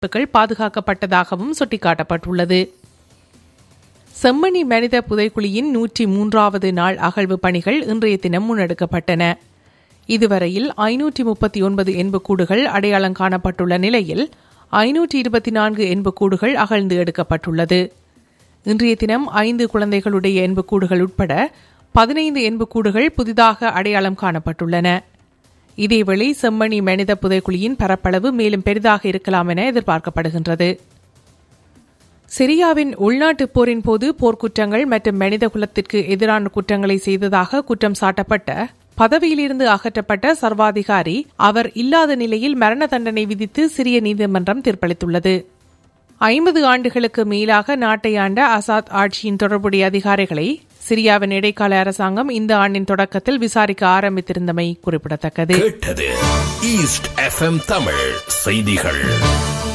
கட்டமைப்புகள் பாதுகாக்கப்பட்டதாகவும் சுட்டிக்காட்டப்பட்டுள்ளது செம்மணி மனித புதைக்குழியின் நூற்றி மூன்றாவது நாள் அகழ்வு பணிகள் இன்றைய தினம் முன்னெடுக்கப்பட்டன இதுவரையில் ஐநூற்றி முப்பத்தி ஒன்பது எண்புக்கூடுகள் அடையாளம் காணப்பட்டுள்ள நிலையில் ஐநூற்றி இருபத்தி நான்கு எண்புக்கூடுகள் அகழ்ந்து எடுக்கப்பட்டுள்ளது இன்றைய தினம் ஐந்து குழந்தைகளுடைய எண்புக்கூடுகள் உட்பட பதினைந்து எண்புக்கூடுகள் புதிதாக அடையாளம் காணப்பட்டுள்ளன இதேவேளை செம்மணி மனித புதைக்குழியின் பரப்பளவு மேலும் பெரிதாக இருக்கலாம் என எதிர்பார்க்கப்படுகின்றது சிரியாவின் உள்நாட்டுப் போரின் போது போர்க்குற்றங்கள் மற்றும் மனித குலத்திற்கு எதிரான குற்றங்களை செய்ததாக குற்றம் சாட்டப்பட்ட பதவியிலிருந்து அகற்றப்பட்ட சர்வாதிகாரி அவர் இல்லாத நிலையில் மரண தண்டனை விதித்து சிரிய நீதிமன்றம் தீர்ப்பளித்துள்ளது ஐம்பது ஆண்டுகளுக்கு மேலாக நாட்டை ஆண்ட அசாத் ஆட்சியின் தொடர்புடைய அதிகாரிகளை சிரியாவின் இடைக்கால அரசாங்கம் இந்த ஆண்டின் தொடக்கத்தில் விசாரிக்க ஆரம்பித்திருந்தமை குறிப்பிடத்தக்கது கேட்டது ஈஸ்ட் எஃப்எம் தமிழ் செய்திகள்